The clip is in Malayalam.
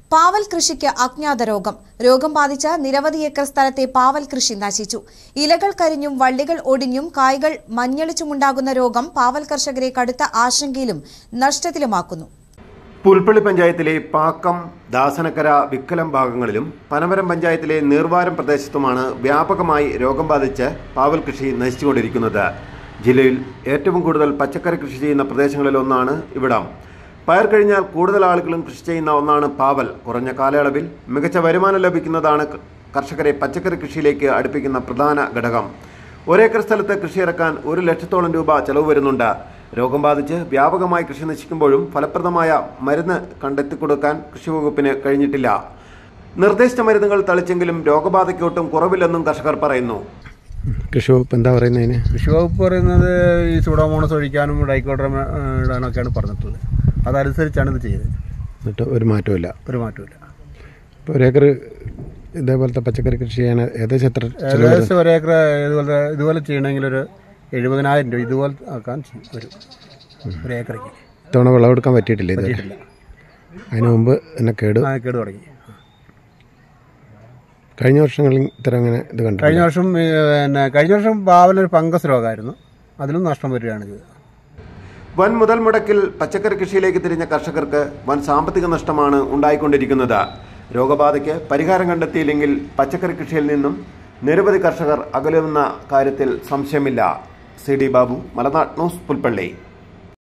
പാവൽ കൃഷിക്ക് അജ്ഞാത രോഗം രോഗം ബാധിച്ച നിരവധി ഏക്കർ സ്ഥലത്തെ പാവൽ കൃഷി നശിച്ചു ഇലകൾ കരിഞ്ഞും വള്ളികൾ ഒടിഞ്ഞും കായ്കൾ മഞ്ഞളിച്ചുമുണ്ടാകുന്ന രോഗം പാവൽ കർഷകരെ കടുത്ത ആശങ്കയിലും നഷ്ടത്തിലുമാക്കുന്നു പുൽപ്പള്ളി പഞ്ചായത്തിലെ പാക്കം ദാസനക്കര വിക്കലം ഭാഗങ്ങളിലും പനമരം പഞ്ചായത്തിലെ നീർവാരം പ്രദേശത്തുമാണ് വ്യാപകമായി രോഗം ബാധിച്ച് പാവൽ കൃഷി നശിച്ചുകൊണ്ടിരിക്കുന്നത് ജില്ലയിൽ ഏറ്റവും കൂടുതൽ പച്ചക്കറി കൃഷി ചെയ്യുന്ന പ്രദേശങ്ങളിലൊന്നാണ് ഇവിടം പയർ കഴിഞ്ഞാൽ കൂടുതൽ ആളുകളും കൃഷി ചെയ്യുന്ന ഒന്നാണ് പാവൽ കുറഞ്ഞ കാലയളവിൽ മികച്ച വരുമാനം ലഭിക്കുന്നതാണ് ക- കർഷകരെ പച്ചക്കറി കൃഷിയിലേക്ക് അടുപ്പിക്കുന്ന പ്രധാന ഘടകം ഒരേക്കർ സ്ഥലത്ത് കൃഷി ഇറക്കാൻ ഒരു ലക്ഷത്തോളം രൂപ ചെലവ് വരുന്നുണ്ട് രോഗം ബാധിച്ച് വ്യാപകമായി കൃഷി നശിക്കുമ്പോഴും ഫലപ്രദമായ മരുന്ന് കണ്ടെത്തിക്കൊടുക്കാൻ കൃഷി വകുപ്പിന് കഴിഞ്ഞിട്ടില്ല നിർദ്ദിഷ്ട മരുന്നുകൾ തളിച്ചെങ്കിലും രോഗബാധയ്ക്കൊട്ടും കുറവില്ലെന്നും കർഷകർ പറയുന്നു കൃഷി വകുപ്പ് എന്താ പറയുന്നതിന് കൃഷി വകുപ്പ് പറയുന്നത് ഈ സൂഡോമോണസ് ഒഴിക്കാനും ഡൈക്കോഡ്രം ഇടാനൊക്കെയാണ് പറഞ്ഞിട്ടുള്ളത് അതനുസരിച്ചാണ് ഇത് ചെയ്തത് എന്നിട്ട് ഒരു മാറ്റമില്ല ഒരു മാറ്റമില്ല ഇപ്പോൾ ഒരേക്കർ ഇതേപോലത്തെ പച്ചക്കറി കൃഷി ചെയ്യാൻ ഏകദേശം എത്ര ചെലവ് വരും? ഏകദേശം ഒരു ഏക്കർ ഇതുപോലെ ഇതുപോലെ ചെയ്യണമെങ്കിൽ ഒരു എഴുപതിനായിരം രൂപ ഇതുപോലെ ആക്കാൻ ചെയ്യും വരും ഒരു ഏക്കറയ്ക്ക് ഇത്തവണ വിളവെടുക്കാൻ പറ്റിയിട്ടില്ല ഇതുവരെ പറ്റിയിട്ടില്ല അതിന് മുമ്പ് എന്നെ കേട് ആ കേട് തുടങ്ങി കഴിഞ്ഞ വർഷങ്ങളിൽ ഇത്തരം അങ്ങനെ ഇത് കണ്ടു കഴിഞ്ഞ വർഷം ഈ, പിന്നെ കഴിഞ്ഞ വർഷം പാവലൊരു ഫംഗസ് രോഗമായിരുന്നു അതിലും നഷ്ടം വരികയാണ് ചെയ്തത് വൻ മുതൽ മുടക്കിൽ പച്ചക്കറി കൃഷിയിലേക്ക് തിരിഞ്ഞ കർഷകർക്ക് വൻ സാമ്പത്തിക നഷ്ടമാണ് ഉണ്ടായിക്കൊണ്ടിരിക്കുന്നത് രോഗബാധയ്ക്ക് പരിഹാരം കണ്ടെത്തിയില്ലെങ്കിൽ പച്ചക്കറി കൃഷിയിൽ നിന്നും നിരവധി കർഷകർ അകലുന്ന കാര്യത്തിൽ സംശയമില്ല C D Babu Malanad news Pulpally